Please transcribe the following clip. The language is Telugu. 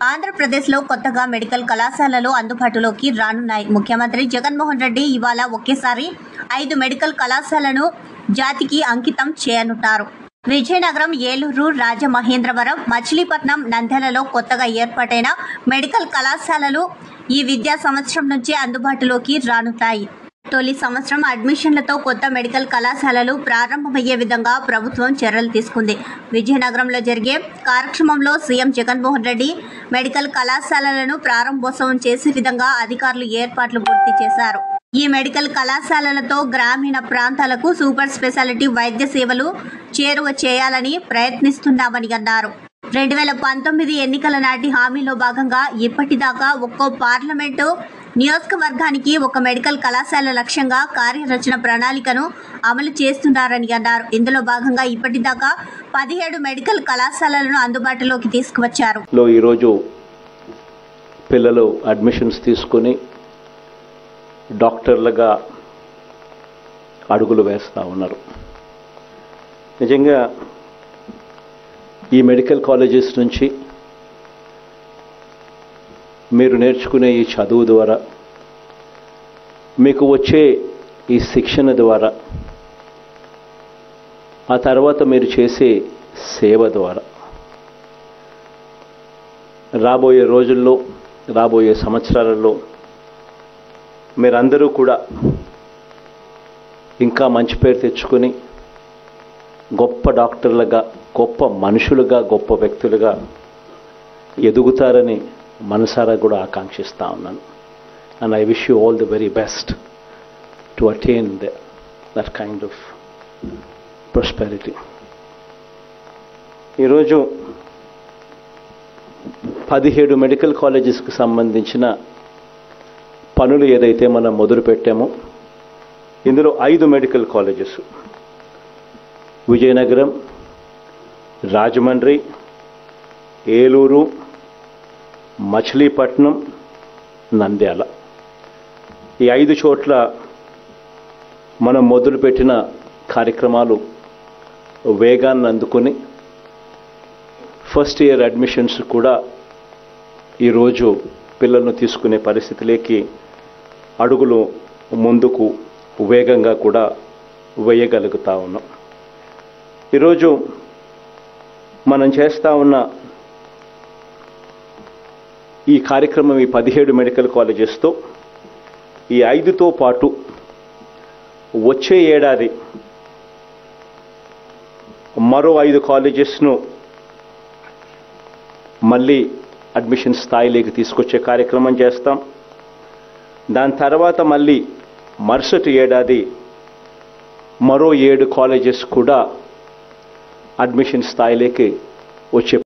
ఆంధ్రప్రదేశ్లో కొత్తగా మెడికల్ కళాశాలలు అందుబాటులోకి రానున్నాయి ముఖ్యమంత్రి జగన్మోహన్ రెడ్డి ఇవాళ ఒకేసారి ఐదు మెడికల్ కళాశాలను జాతికి అంకితం చేయనున్నారు విజయనగరం ఏలూరు రాజమహేంద్రవరం మచిలీపట్నం నంద్యాలలో కొత్తగా ఏర్పాటైన మెడికల్ కళాశాలలు ఈ విద్యా సంవత్సరం నుంచే అందుబాటులోకి రానున్నాయి తొలి సంవత్సరం అడ్మిషన్లతో కొత్త మెడికల్ కళాశాలలు ప్రారంభమయ్యే విధంగా ప్రభుత్వం చర్యలు తీసుకుంది విజయనగరంలో జరిగే కార్యక్రమంలో సీఎం జగన్మోహన్ రెడ్డి మెడికల్ కళాశాలలను ప్రారంభోత్సవం చేసే విధంగా అధికారులు ఏర్పాట్లు పూర్తి చేశారు ఈ మెడికల్ కళాశాలలతో గ్రామీణ ప్రాంతాలకు సూపర్ స్పెషాలిటీ వైద్య సేవలు చేరువ చేయాలని ప్రయత్నిస్తున్నామని అన్నారు రెండు వేల పంతొమ్మిది ఎన్నికల నాటి హామీలో భాగంగా ఇప్పటిదాకా ఒక్కో పార్లమెంటు నియోజకవర్గానికి ఒక మెడికల్ కళాశాల లక్ష్యంగా కార్యరచన ప్రణాళికను అమలు చేస్తున్నారని అన్నారు ఇందులో భాగంగా ఇప్పటిదాకా పదిహేడు మెడికల్ కళాశాలలను అందుబాటులోకి తీసుకువచ్చారు లో ఈరోజు పిల్లలు అడ్మిషన్స్ తీసుకొని డాక్టర్లుగా అడుగులు వేస్తూ ఉన్నారు నిజంగా ఈ మెడికల్ కాలేజెస్ నుంచి మీరు నేర్చుకునే ఈ చదువు ద్వారా మీకు వచ్చే ఈ శిక్షణ ద్వారా ఆ తర్వాత మీరు చేసే సేవ ద్వారా రాబోయే రోజుల్లో రాబోయే సంవత్సరాలలో మీరందరూ కూడా ఇంకా మంచి పేరు తెచ్చుకొని గొప్ప డాక్టర్లుగా గొప్ప మనుషులుగా గొప్ప వ్యక్తులుగా ఎదుగుతారని మనసారా కూడా ఆకాంక్షిస్తూ ఉన్నాను and I wish you all the very best to attain that kind of prosperity ఈరోజు పదిహేడు మెడికల్ కాలేజెస్కి సంబంధించిన పనులు ఏదైతే మనం మొదలు పెట్టామో ఇందులో ఐదు మెడికల్ కాలేజెస్ విజయనగరం రాజమండ్రి ఏలూరు మచిలీపట్నం నంద్యాల ఈ ఐదు చోట్ల మనం మొదలుపెట్టిన కార్యక్రమాలు వేగాన్ని అందుకొని ఫస్ట్ ఇయర్ అడ్మిషన్స్ కూడా ఈరోజు పిల్లలను తీసుకునే పరిస్థితిలోకి అడుగులు ముందుకు వేగంగా కూడా వేయగలుగుతా ఉన్నాం ఈరోజు మనం చేస్తూ ఉన్న ఈ కార్యక్రమం ఈ పదిహేడు మెడికల్ కాలేజెస్తో ఈ ఐదుతో పాటు వచ్చే ఏడాది మరో ఐదు కాలేజెస్ను మళ్ళీ అడ్మిషన్ స్థాయిలోకి తీసుకొచ్చే కార్యక్రమం చేస్తాం దాని తర్వాత మళ్ళీ మరుసటి ఏడాది మరో ఏడు కాలేజెస్ కూడా అడ్మిషన్ స్థాయిలోకి వచ్చే